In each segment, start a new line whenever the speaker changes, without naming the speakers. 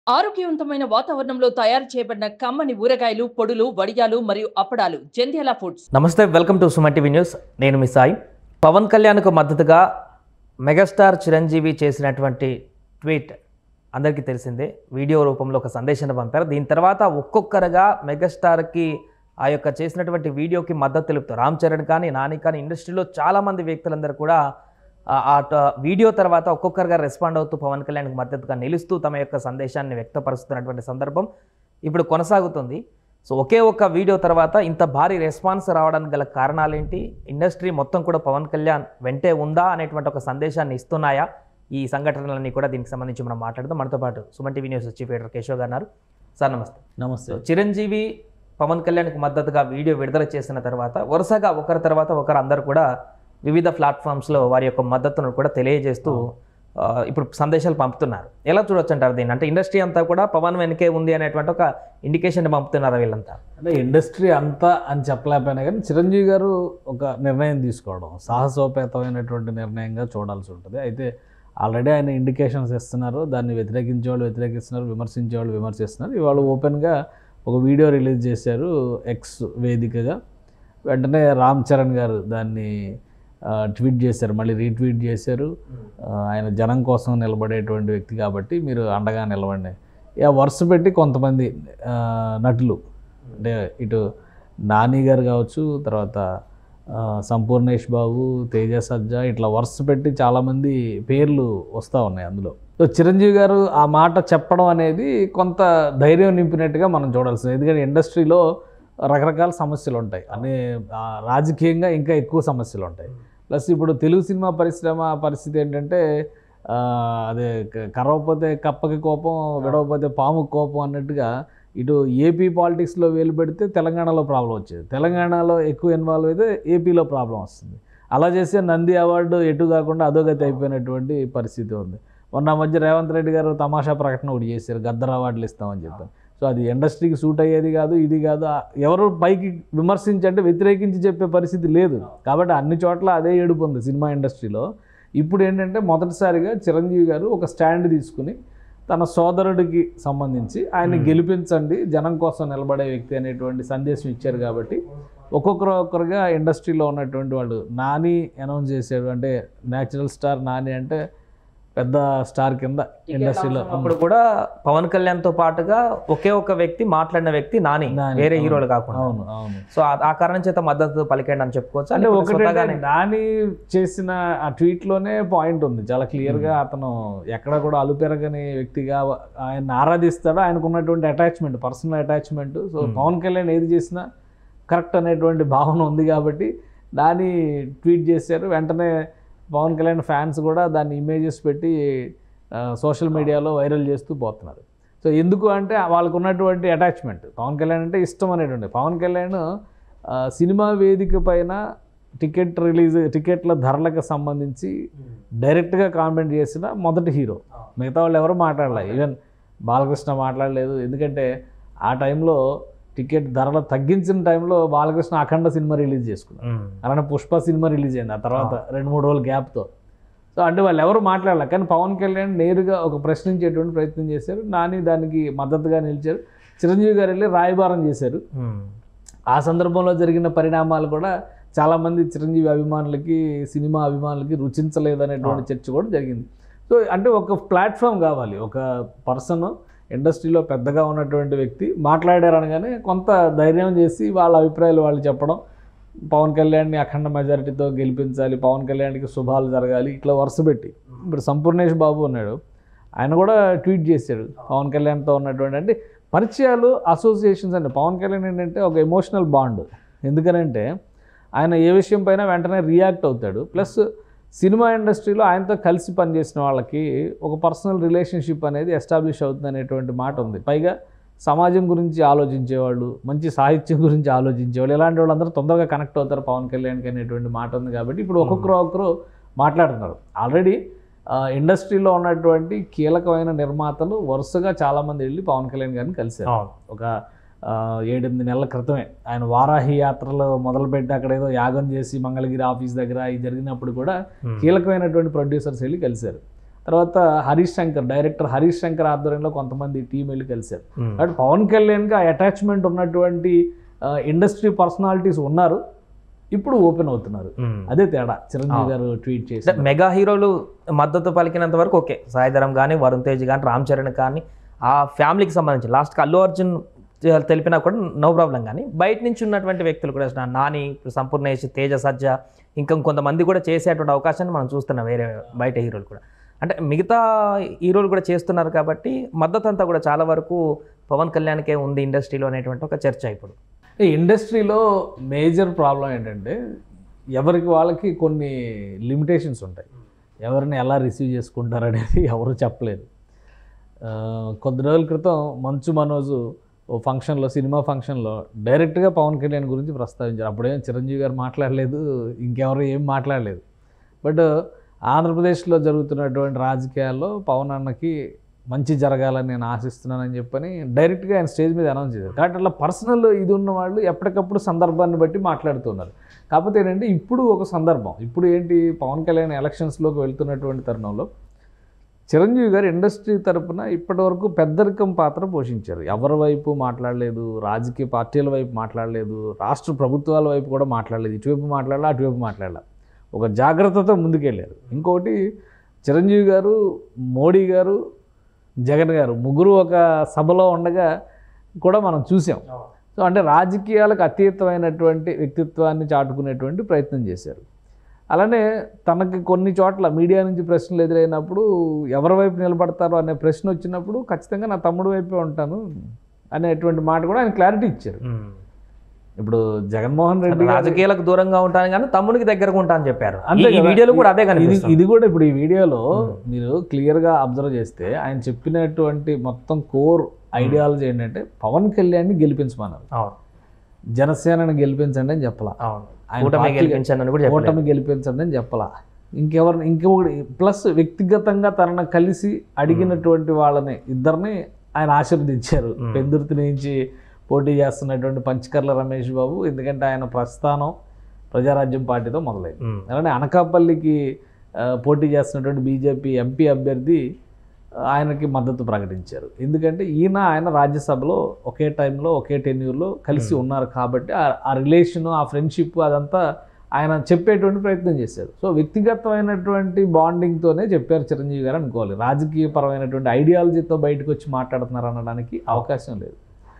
ఆరోగ్యవంతమైన వాతావరణంలో తయారు చేయబడిన కమ్మని ఊరగాయలు పొడులు వడియాలు మరియు అప్పడాలు జంధ్యాల ఫుడ్స్
నమస్తే welcome to Suman TV news నేను మీ సాయి పవన్ కళ్యాణ్కు మద్దతుగా మెగాస్టార్ చిరంజీవి చేసినటువంటి ట్వీట్ అందరికీ తెలిసిందే వీడియో రూపంలో ఒక సందేశాన్ని పంపారు దీని తర్వాత ఒక్కొక్కరుగా మెగాస్టార్కి ఆ యొక్క చేసినటువంటి వీడియోకి మద్దతు తెలుపుతారు రామ్ చరణ్ కానీ నాని కానీ ఇండస్ట్రీలో చాలామంది వ్యక్తులందరూ కూడా ఆ- ఆ ట- వీడియో తర్వాత ఒక్కొక్కరుగా రెస్పాండ్ అవుతూ పవన్ కళ్యాణ్కి మద్దతుగా నిలుస్తూ తమ యొక్క సందేశాన్ని వ్యక్తపరుస్తున్నటువంటి సందర్భం ఇప్పుడు కొనసాగుతుంది సో ఒకే ఒక్క వీడియో తర్వాత ఇంత భారీ రెస్పాన్స్ రావడానికి గల కారణాలేంటి ఇండస్ట్రీ మొత్తం కూడా పవన్ కళ్యాణ్ వెంటే ఉందా అనేటువంటి ఒక సందేశాన్ని ఇస్తున్నాయా ఈ సంఘటనలన్నీ కూడా దీనికి సంబంధించి మనం మాట్లాడదాం మనతో పాటు Suman TV news chief editor Keshav గారు ఉన్నారు. సార్ నమస్తే
నమస్తే
సో చిరంజీవి పవన్ కళ్యాణ్కి మద్దతుగా వీడియో విడుదల చేసిన తర్వాత వరుసగా ఒకరి తర్వాత ఒకరు అందరు కూడా వివిధ ప్లాట్ఫామ్స్లో వారి యొక్క మద్దతును కూడా తెలియజేస్తూ ఆ, ఇప్పుడు సందేశాలు పంపుతున్నారు ఎలా చూడొచ్చు అంటారు దీన్ని అంటే ఇండస్ట్రీ అంతా కూడా పవన్ వెనకే ఉంది అనేటువంటి ఒక ఇండికేషన్ పంపుతున్నారు వీళ్ళంతా
అంటే ఇండస్ట్రీ అంతా అని చెప్పలేకపోయినా కానీ చిరంజీవి గారు ఒక నిర్ణయం తీసుకోవడం సాహసోపేతమైనటువంటి నిర్ణయంగా చూడాల్సి ఉంటుంది అయితే ఆల్రెడీ ఆయన ఇండికేషన్స్ ఇస్తున్నారు దాన్ని వ్యతిరేకించే వాళ్ళు వ్యతిరేకిస్తున్నారు విమర్శించే వాళ్ళు విమర్శిస్తున్నారు ఇవాళ ఓపెన్గా ఒక వీడియో రిలీజ్ చేశారు ఎక్స్ వేదికగా వెంటనే రామ్ చరణ్ గారు దాన్ని ఆ, ట్వీట్ చేశారు మళ్ళీ రీట్వీట్ చేశారు ఆ, ఆయన జనం కోసం నిలబడేటువంటి వ్యక్తి కాబట్టి మీరు అండగా నిలబడండి ఇక వరుస పెట్టి కొంతమంది ఆ, నటులు అంటే ఇటు నాని గారు కావచ్చు తర్వాత ఆ, సంపూర్ణేష్ బాబు తేజ సజ్జా ఇట్లా వరుస పెట్టి చాలామంది పేర్లు వస్తూ ఉన్నాయి అందులో సో చిరంజీవి గారు ఆ మాట చెప్పడం అనేది కొంత ధైర్యం నింపినట్టుగా మనం చూడాల్సింది ఎందుకంటే ఇండస్ట్రీలో రకరకాల సమస్యలు ఉంటాయి అనే ఆ, రాజకీయంగా ఇంకా ఎక్కువ సమస్యలు ఉంటాయి ప్లస్ ఇప్పుడు తెలుగు సినిమా పరిశ్రమ పరిస్థితి ఏంటంటే ఆ, అదే క- కరవకపోతే కప్పకి కోపం విడవకపోతే పాము కోపం అన్నట్టుగా ఇటు ఏపీ పాలిటిక్స్లో వేలు పెడితే తెలంగాణలో ప్రాబ్లం వచ్చేది తెలంగాణలో ఎక్కువ ఇన్వాల్వ్ అయితే ఏపీలో ప్రాబ్లం వస్తుంది అలా చేస్తే నంది అవార్డు ఎటు కాకుండా అధోగతి అయిపోయినటువంటి పరిస్థితి ఉంది మొన్న మధ్య రేవంత్ రెడ్డి గారు తమాషా ప్రకటన ఒకటి చేశారు గద్దర్ అవార్డులు ఇస్తామని చెప్పారు సో అది ఇండస్ట్రీకి సూట్ అయ్యేది కాదు ఇది కాదు ఆ- ఎవరు పైకి విమర్శించంటే వ్యతిరేకించి చెప్పే పరిస్థితి లేదు కాబట్టి అన్ని చోట్ల అదే ఏడుపు ఉంది సినిమా ఇండస్ట్రీలో ఇప్పుడు ఏంటంటే మొదటిసారిగా చిరంజీవి గారు ఒక స్టాండ్ తీసుకుని తన సోదరుడికి సంబంధించి ఆయన్ని గెలిపించండి జనం కోసం నిలబడే వ్యక్తి అనేటువంటి సందేశం ఇచ్చారు కాబట్టి ఒక్కొక్కరు ఒక్కరుగా ఇండస్ట్రీలో ఉన్నటువంటి వాళ్ళు నాని అనౌన్స్ చేశాడు అంటే న్యాచురల్ స్టార్ నాని అంటే పెద్ద స్టార్ కింద ఇండస్ట్రీలో
అప్పుడు కూడా పవన్ కళ్యాణ్తో పాటుగా ఒకే ఒక వ్యక్తి మాట్లాడిన వ్యక్తి నాని
నాని,
వేరే
అవును.
హీరోలు కాకుండా
అవును అవును
సో ఆ- ఆ కారణం చేత మద్దతు పలికండి అని చెప్పుకోవచ్చు
అంటే
ఇప్పుడు
ఒకటి
స్వతహాగానే-
నాని చేసిన ఆ ట్వీట్ లోనే పాయింట్ ఉంది చాలా క్లియర్ గా అతను ఎక్కడ కూడా అలుపెరగని వ్యక్తిగా ఆయన ఆరాధిస్తాడు ఆయనకు ఉన్నటువంటి attachment personal attachment so
Hmm.
Pawan Kalyan ఏది చేసినా కరెక్ట్ అనేటువంటి భావన ఉంది కాబట్టి దాన్ని ట్వీట్ చేశారు వెంటనే పవన్ కళ్యాణ్ ఫ్యాన్స్ కూడా దాన్ని ఇమేజెస్ పెట్టి సోషల్ మీడియాలో వైరల్ చేస్తూ పోతున్నారు సో ఎందుకు అంటే వాళ్ళకు ఉన్నటువంటి అటాచ్మెంట్ పవన్ కళ్యాణ్ అంటే ఇష్టం అనేటువంటి పవన్ కళ్యాణ్ ఆ, సినిమా వేదిక పైన టికెట్ రిలీజ్ టికెట్ల ధరలకు సంబంధించి డైరెక్ట్గా కామెంట్ చేసిన మొదటి హీరో మిగతా వాళ్ళు ఎవరు మాట్లాడలేదు ఈవెన్ బాలకృష్ణ మాట్లాడలేదు ఎందుకంటే ఆ టైంలో టికెట్ ధరలు తగ్గించిన టైంలో బాలకృష్ణ అఖండ సినిమా రిలీజ్ చేసుకున్నారు
ఉమ్.
అలానే పుష్ప సినిమా రిలీజ్ అయింది ఆ తర్వాత రెండు మూడు రోజుల గ్యాప్తో సో అంటే వాళ్ళు ఎవరు మాట్లాడలే కానీ పవన్ కళ్యాణ్ నేరుగా ఒక ప్రశ్నించేటువంటి ప్రయత్నం చేశారు నాని దానికి మద్దతుగా నిలిచారు చిరంజీవి గారు వెళ్ళి రాయబారం చేశారు
ఉమ్.
ఆ సందర్భంలో జరిగిన పరిణామాలు కూడా చాలామంది చిరంజీవి అభిమానులకి సినిమా అభిమానులకి రుచించలేదనేటువంటి చర్చ కూడా జరిగింది సో అంటే ఒక ప్లాట్ఫామ్ కావాలి ఒక పర్సన్ ఇండస్ట్రీలో పెద్దగా ఉన్నటువంటి వ్యక్తి మాట్లాడారు అనగానే కొంత ధైర్యం చేసి వాళ్ళ అభిప్రాయాలు వాళ్ళు చెప్పడం పవన్ కళ్యాణ్ని అఖండ మెజారిటీతో గెలిపించాలి పవన్ కళ్యాణ్కి శుభాలు జరగాలి ఇట్లా వరుస పెట్టి ఇప్పుడు సంపూర్ణేష్ బాబు ఉన్నాడు ఆయన కూడా ట్వీట్ చేశాడు పవన్ కళ్యాణ్తో ఉన్నటువంటి అంటే పరిచయాలు అసోసియేషన్స్ అంటే పవన్ కళ్యాణ్ ఏంటంటే ఒక ఎమోషనల్ బాండ్ ఎందుకనంటే ఆయన ఏ విషయం పైన వెంటనే రియాక్ట్ అవుతాడు ప్లస్ సినిమా ఇండస్ట్రీలో ఆయనతో కలిసి పనిచేసిన వాళ్ళకి ఒక పర్సనల్ రిలేషన్షిప్ అనేది ఎస్టాబ్లిష్ అవుతుంది అనేటువంటి మాట ఉంది పైగా సమాజం గురించి ఆలోచించేవాళ్ళు మంచి సాహిత్యం గురించి ఆలోచించేవాళ్ళు ఇలాంటి వాళ్ళందరూ తొందరగా కనెక్ట్ అవుతారు పవన్ కళ్యాణ్కి అనేటువంటి మాట ఉంది కాబట్టి ఇప్పుడు ఒక్కొక్కరు ఒక్కరు మాట్లాడుతున్నారు ఆల్రెడీ ఇండస్ట్రీలో ఉన్నటువంటి కీలకమైన నిర్మాతలు వరుసగా చాలామంది వెళ్ళి పవన్ కళ్యాణ్ గారిని కలిశారు
అవును.
ఒక ఆ, ఏడెనిమిది నెలల క్రితమే ఆయన వారాహి యాత్రలో మొదలుపెట్టి అక్కడ ఏదో యాగం చేసి మంగళగిరి ఆఫీస్ దగ్గర ఇది జరిగినప్పుడు కూడా
ఉమ్.
కీలకమైనటువంటి ప్రొడ్యూసర్స్ వెళ్ళి కలిశారు తర్వాత హరీష్ శంకర్ డైరెక్టర్ హరీష్ శంకర్ ఆధ్వర్యంలో కొంతమంది టీం వెళ్ళి కలిశారు
ఉమ్.
బట్ పవన్ కళ్యాణ్కి ఆ అటాచ్మెంట్ ఉన్నటువంటి ఇండస్ట్రీ పర్సనాలిటీస్ ఉన్నారు ఇప్పుడు ఓపెన్ అవుతున్నారు
ఉమ్.
అదే తేడా చిరంజీవి
ఆ.
గారు ట్వీట్
అంటే
చేసి
మెగా హీరోలు మద్దతు పలికినంత వరకు ఓకే సాయిధరం కానీ వరుణ్ తేజ్ కానీ రామ్ చరణ్ కానీ ఆ ఫ్యామిలీకి సంబంధించి లాస్ట్కి అల్లు అర్జున్ తె- తెలిపినా కూడా నో ప్రాబ్లం కానీ బయట నుంచి ఉన్నటువంటి వ్యక్తులు కూడా నా- నాని ఇప్పుడు సంపూర్ణేష్ తేజ సజ్జ ఇంకా కొంతమంది కూడా చేసేటువంటి అవకాశాన్ని మనం చూస్తున్నాం వేరే బయట హీరోలు కూడా అంటే మిగతా హీరోలు కూడా చేస్తున్నారు కాబట్టి మద్దతు అంతా కూడా చాలా వరకు పవన్ కళ్యాణ్కే ఉంది ఇండస్ట్రీలో అనేటువంటి ఒక చర్చ ఇప్పుడు
ఈ ఇండస్ట్రీలో మేజర్ ప్రాబ్లం ఏంటంటే ఎవరికి వాళ్ళకి కొన్ని లిమిటేషన్స్ ఉంటాయి ఎవరిని ఎలా రిసీవ్ చేసుకుంటారు అనేది ఎవరు చెప్పలేరు ఆ, కొద్ది రోజుల క్రితం మంచు మనోజు ఓ ఫంక్షన్లో సినిమా ఫంక్షన్లో డైరెక్ట్గా పవన్ కళ్యాణ్ గురించి ప్రస్తావించారు అప్పుడేం చిరంజీవి గారు మాట్లాడలేదు ఇంకెవరు ఏం మాట్లాడలేదు బట్ ఆంధ్రప్రదేశ్లో జరుగుతున్నటువంటి రాజకీయాల్లో పవన్ అన్నకి మంచి జరగాలని నేను ఆశిస్తున్నానని చెప్పని డైరెక్ట్గా ఆయన స్టేజ్ మీద అనౌన్స్ చేశారు కాబట్టి అట్లా పర్సనల్ ఇది ఉన్న వాళ్ళు ఎప్పటికప్పుడు సందర్భాన్ని బట్టి మాట్లాడుతున్నారు కాకపోతే ఏంటంటే ఇప్పుడు ఒక సందర్భం ఇప్పుడు ఏంటి పవన్ కళ్యాణ్ ఎలక్షన్స్లోకి వెళ్తున్నటువంటి తరుణంలో చిరంజీవి గారు ఇండస్ట్రీ తరపున ఇప్పటివరకు పెద్దరికం పాత్ర పోషించారు ఎవరి వైపు మాట్లాడలేదు రాజకీయ పార్టీల వైపు మాట్లాడలేదు రాష్ట్ర ప్రభుత్వాల వైపు కూడా మాట్లాడలేదు ఇటువైపు మాట్లాడలే అటువైపు మాట్లాడలే ఒక జాగ్రత్తతో ముందుకెళ్ళారు ఇంకొకటి చిరంజీవి గారు మోడీ గారు జగన్ గారు ముగ్గురు ఒక సభలో ఉండగా కూడా మనం చూసాం సో అంటే రాజకీయాలకు అతీతమైనటువంటి వ్యక్తిత్వాన్ని చాటుకునేటువంటి ప్రయత్నం చేశారు అలానే తనకి కొన్ని చోట్ల మీడియా నుంచి ప్రశ్నలు ఎదురైనప్పుడు ఎవరి వైపు నిలబడతారో అనే ప్రశ్న వచ్చినప్పుడు ఖచ్చితంగా నా తమ్ముడు వైపే ఉంటాను అనేటువంటి మాట కూడా ఆయన క్లారిటీ ఇచ్చారు ఇప్పుడు జగన్మోహన్ రెడ్డి గారు-
రాజకీయాలకు దూరంగా ఉంటాను కానీ తమ్ముడికి దగ్గరగా ఉంటాను చెప్పారు
అంతే
ఈ- ఈ
కదా.
వీడియోలో కూడా అదే
ఇది
కనిపిస్తుంది
ఇది కూడా ఇప్పుడు ఈ వీడియోలో మీరు క్లియర్గా అబ్జర్వ్ చేస్తే ఆయన చెప్పినటువంటి మొత్తం కోర్ ఐడియాలజీ ఏంటంటే పవన్ కళ్యాణ్ని గెలిపించమన్నారు
అవును
జనసేనని గెలిపించండి అని చెప్పలా
అవును
ఆయన
కూటమి
పార్టీ-
గెలిపించాను అని కూడా చెప్పలేదు.
ఓటమి గెలిపించండి అని చెప్పలా ఇంకెవరిని ఇంకొకటి ప్లస్ వ్యక్తిగతంగా తనను కలిసి అడిగినటువంటి వాళ్ళని ఇద్దరిని ఆయన ఆశీర్వదించారు
Hmm.
పెందుర్తి నుంచి పోటీ చేస్తున్నటువంటి పంచకర్ల రమేష్ బాబు ఎందుకంటే ఆయన ప్రస్థానం ప్రజారాజ్యం పార్టీతో మొదలైంది
ఉమ్.
అలానే అనకాపల్లికి ఆ, పోటీ చేస్తున్నటువంటి బీజేపీ ఎంపీ అభ్యర్థి ఆ, ఆయనకి మద్దతు ప్రకటించారు ఎందుకంటే ఈయన ఆయన రాజ్యసభలో ఒకే టైంలో ఒకే టెన్యూర్లో కలిసి ఉన్నారు కాబట్టి ఆ- ఆ రిలేషన్ ఆ ఫ్రెండ్షిప్ అదంతా ఆయన చెప్పేటువంటి ప్రయత్నం చేశారు సో వ్యక్తిగతమైనటువంటి బాండింగ్తోనే చెప్పారు చిరంజీవి గారు అనుకోవాలి రాజకీయపరమైనటువంటి ఐడియాలజీతో బయటకు వచ్చి మాట్లాడుతున్నారు అనడానికి అవకాశం లేదు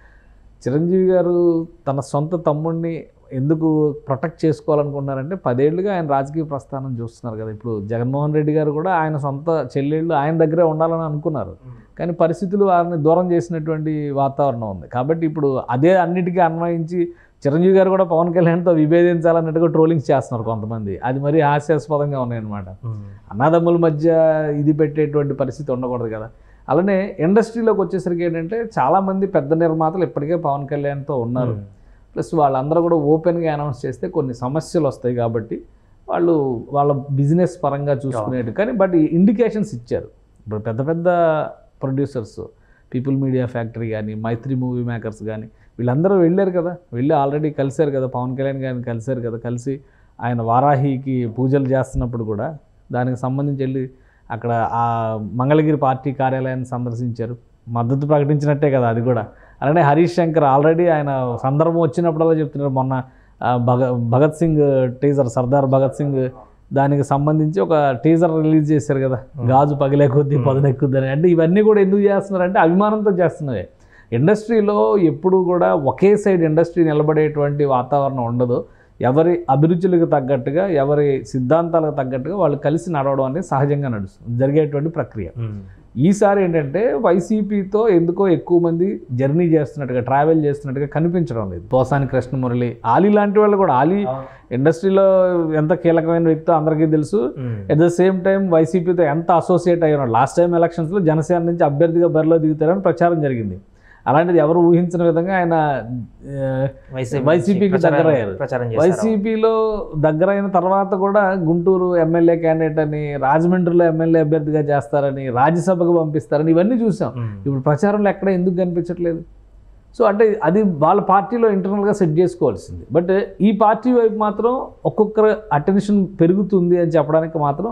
చిరంజీవి గారు తన సొంత తమ్ముడిని ఎందుకు ప్రొటెక్ట్ చేసుకోవాలనుకున్నారంటే పదేళ్లుగా ఆయన రాజకీయ ప్రస్థానం చూస్తున్నారు కదా ఇప్పుడు జగన్మోహన్ రెడ్డి గారు కూడా ఆయన సొంత చెల్లెళ్ళు ఆయన దగ్గరే ఉండాలని అనుకున్నారు కానీ పరిస్థితులు వారిని దూరం చేసినటువంటి వాతావరణం ఉంది కాబట్టి ఇప్పుడు అదే అన్నిటికీ అన్వయించి చిరంజీవి గారు కూడా పవన్ కళ్యాణ్తో విభేదించాలన్నట్టుగా ట్రోలింగ్స్ చేస్తున్నారు కొంతమంది అది మరీ హాస్యాస్పదంగా ఉన్నాయన్నమాట
ఉమ్.
అన్నదమ్ముల మధ్య ఇది పెట్టేటువంటి పరిస్థితి ఉండకూడదు కదా అలానే ఇండస్ట్రీలోకి వచ్చేసరికి ఏంటంటే చాలామంది పెద్ద నిర్మాతలు ఇప్పటికే పవన్ కళ్యాణ్తో ఉన్నారు
ఉమ్.
ప్లస్ వాళ్ళందరూ కూడా ఓపెన్గా అనౌన్స్ చేస్తే కొన్ని సమస్యలు వస్తాయి కాబట్టి వాళ్ళు వాళ్ళ బిజినెస్ పరంగా చూసుకునేట్టు కానీ బట్ ఇండికేషన్స్ ఇచ్చారు ఇప్పుడు పెద్ద పెద్ద ప్రొడ్యూసర్స్ పీపుల్ మీడియా ఫ్యాక్టరీ కానీ మైత్రి మూవీ మేకర్స్ కానీ వీళ్ళందరూ వెళ్ళారు కదా వెళ్ళి ఆల్రెడీ కలిశారు కదా పవన్ కళ్యాణ్ గారిని కలిశారు కదా కలిసి ఆయన వారాహికి పూజలు చేస్తున్నప్పుడు కూడా దానికి సంబంధించి వెళ్ళి అక్కడ ఆ మంగళగిరి పార్టీ కార్యాలయాన్ని సందర్శించారు మద్దతు ప్రకటించినట్టే కదా అది కూడా అలానే హరీష్ శంకర్ ఆల్రెడీ ఆయన సందర్భం వచ్చినప్పుడల్లా చెప్తున్నారు మొన్న ఆ, భగ భగత్ సింగ్ టీజర్ సర్దార్ భగత్ సింగ్ దానికి సంబంధించి ఒక టీజర్ రిలీజ్ చేశారు కదా గాజు పగిలే కొద్దీ పదునెక్కుద్దని అంటే ఇవన్నీ కూడా ఎందుకు చేస్తున్నారంటే అభిమానంతో చేస్తున్నవే ఇండస్ట్రీలో ఎప్పుడు కూడా ఒకే సైడ్ ఇండస్ట్రీ నిలబడేటువంటి వాతావరణం ఉండదు ఎవరి అభిరుచులకు తగ్గట్టుగా ఎవరి సిద్ధాంతాలకు తగ్గట్టుగా వాళ్ళు కలిసి నడవడం అనేది సహజంగా నడుస్తుంది జరిగేటువంటి ప్రక్రియ
ఉమ్.
ఈసారి ఏంటంటే వైసీపీతో ఎందుకో ఎక్కువ మంది జర్నీ చేస్తున్నట్టుగా ట్రావెల్ చేస్తున్నట్టుగా కనిపించడం లేదు పోసాని కృష్ణమురళి ఆలీ లాంటి వాళ్ళు కూడా ఆలీ ఇండస్ట్రీలో ఎంత కీలకమైన వ్యక్తో అందరికీ తెలుసు
um.
At the same time వైసీపీతో ఎంత అసోసియేట్ అయ్యి ఉన్నాడు లాస్ట్ టైం ఎలక్షన్స్లో జనసేన నుంచి అభ్యర్థిగా బరిలో దిగుతారని ప్రచారం జరిగింది అలాంటిది ఎవరు ఊహించిన విధంగా ఆయన ఆ,
వైసీపీ
వైసీపీకి
ప్రచారం-
దగ్గరయ్యారు.
ప్రచారం చేశారు
వైసీపీలో దగ్గరైన తర్వాత కూడా గుంటూరు ఎమ్మెల్యే క్యాండిడేట్ అని రాజమండ్రిలో ఎమ్మెల్యే అభ్యర్థిగా చేస్తారని రాజ్యసభకు పంపిస్తారని ఇవన్నీ చూసాం
ఉమ్.
ఇప్పుడు ప్రచారంలో ఎక్కడ ఎందుకు కనిపించట్లేదు సో అంటే అది వాళ్ళ పార్టీలో ఇంటర్నల్గా సెట్ చేసుకోవాల్సింది బట్ ఈ పార్టీ వైపు మాత్రం ఒక్కొక్కరు అటెన్షన్ పెరుగుతుంది అని చెప్పడానికి మాత్రం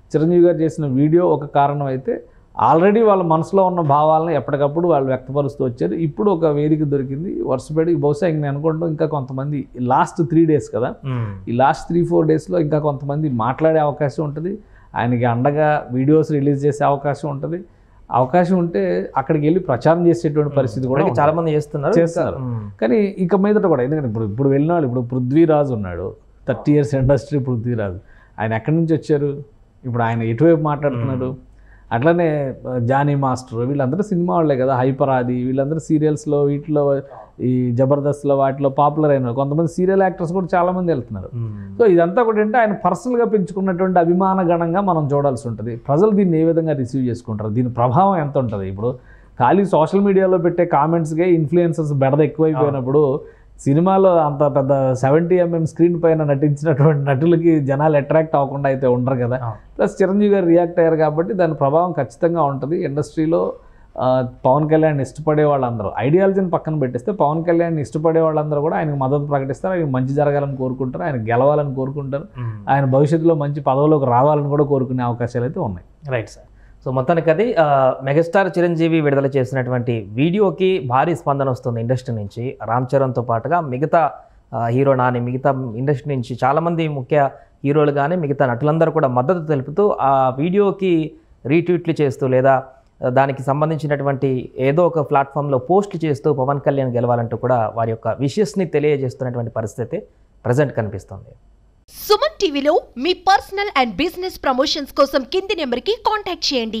చిరంజీవి గారు చేసిన వీడియో ఒక కారణం అయితే ఆల్రెడీ వాళ్ళ మనసులో ఉన్న భావాలను ఎప్పటికప్పుడు వాళ్ళు వ్యక్తపరుస్తూ వచ్చారు ఇప్పుడు ఒక వేదిక దొరికింది వరుసపెడి బహుశా ఇంక నేను అనుకుంటాం ఇంకా కొంతమంది లాస్ట్ త్రీ డేస్ కదా
మ్మ్.
ఈ లాస్ట్ త్రీ ఫోర్ డేస్లో ఇంకా కొంతమంది మాట్లాడే అవకాశం ఉంటుంది ఆయనకి అండగా వీడియోస్ రిలీజ్ చేసే అవకాశం ఉంటుంది అవకాశం ఉంటే అక్కడికి వెళ్ళి ప్రచారం చేసేటువంటి పరిస్థితి కూడా
ఇప్పటికీ చాలా
ఉంటుంది.
మంది చేస్తున్నారు
చేస్తున్నారు.
మ్మ్.
కానీ ఇక మీదట కూడా ఎందుకంటే ఇప్పుడు ఇప్పుడు వెళ్ళిన వాళ్ళు ఇప్పుడు పృథ్వీరాజ్ ఉన్నాడు థర్టీ ఇయర్స్ ఇండస్ట్రీ పృథ్వీరాజ్ ఆయన ఎక్కడి నుంచి వచ్చారు ఇప్పుడు ఆయన ఎటువైపు మాట్లాడుతున్నాడు అట్లనే ఆ, జానీ మాస్టర్ వీళ్ళందరూ సినిమా వాళ్ళే కదా హైపర్ ఆది వీళ్ళందరూ సీరియల్స్లో వీటిలో ఈ జబర్దస్త్లో వాటిలో పాపులర్ అయిన వాళ్ళు. కొంతమంది సీరియల్ యాక్టర్స్ కూడా చాలామంది వెళ్తున్నారు
మ్మ్.
సో ఇదంతా కూడా ఏంటంటే ఆయన పర్సనల్గా పెంచుకున్నటువంటి అభిమాన గణంగా మనం చూడాల్సి ఉంటుంది ప్రజలు దీన్ని ఏ విధంగా రిసీవ్ చేసుకుంటారు దీని ప్రభావం ఎంత ఉంటుంది ఇప్పుడు ఖాళీ సోషల్ మీడియాలో పెట్టే కామెంట్స్కే ఇన్ఫ్లుయెన్సర్స్ బెడద ఎక్కువైపోయినప్పుడు సినిమాలో అంత పెద్ద సెవెంటీ ఎంఎం స్క్రీన్ పైన నటించినటువంటి నటులకి జనాలు అట్రాక్ట్ అవ్వకుండా అయితే ఉండరు కదా
ఆ.
ప్లస్ చిరంజీవి గారు రియాక్ట్ అయ్యారు కాబట్టి దాని ప్రభావం ఖచ్చితంగా ఉంటుంది ఇండస్ట్రీలో ఆ, పవన్ కళ్యాణ్ ఇష్టపడే వాళ్ళందరూ ఐడియాలజీని పక్కన పెట్టేస్తే పవన్ కళ్యాణ్ ఇష్టపడే వాళ్ళందరూ కూడా ఆయనకు మద్దతు ప్రకటిస్తారు ఆయన మంచి జరగాలని కోరుకుంటారు ఆయన గెలవాలని కోరుకుంటారు
మ్మ్.
ఆయన భవిష్యత్తులో మంచి పదవిలోకి రావాలని కూడా కోరుకునే అవకాశాలు అయితే ఉన్నాయి
రైట్ సార్ సో మొత్తానికి అది ఆ, మెగాస్టార్ చిరంజీవి విడుదల చేసినటువంటి వీడియోకి భారీ స్పందన వస్తుంది ఇండస్ట్రీ నుంచి రామ్ చరణ్తో పాటుగా మిగతా ఆ, హీరో నాని మిగతా ఇండస్ట్రీ నుంచి చాలామంది ముఖ్య హీరోలు కానీ మిగతా నటులందరూ కూడా మద్దతు తెలుపుతూ ఆ వీడియోకి రీట్వీట్లు చేస్తూ లేదా దానికి సంబంధించినటువంటి ఏదో ఒక ప్లాట్ఫామ్లో పోస్ట్ చేస్తూ పవన్ కళ్యాణ్ గెలవాలంటూ కూడా వారి యొక్క విషెస్ని తెలియజేస్తున్నటువంటి పరిస్థితి ప్రజెంట్ కనిపిస్తుంది
సుమన్ టీవీలో మీ పర్సనల్ అండ్ బిజినెస్ ప్రమోషన్స్ కోసం కింది నెంబర్కి కాంటాక్ట్ చేయండి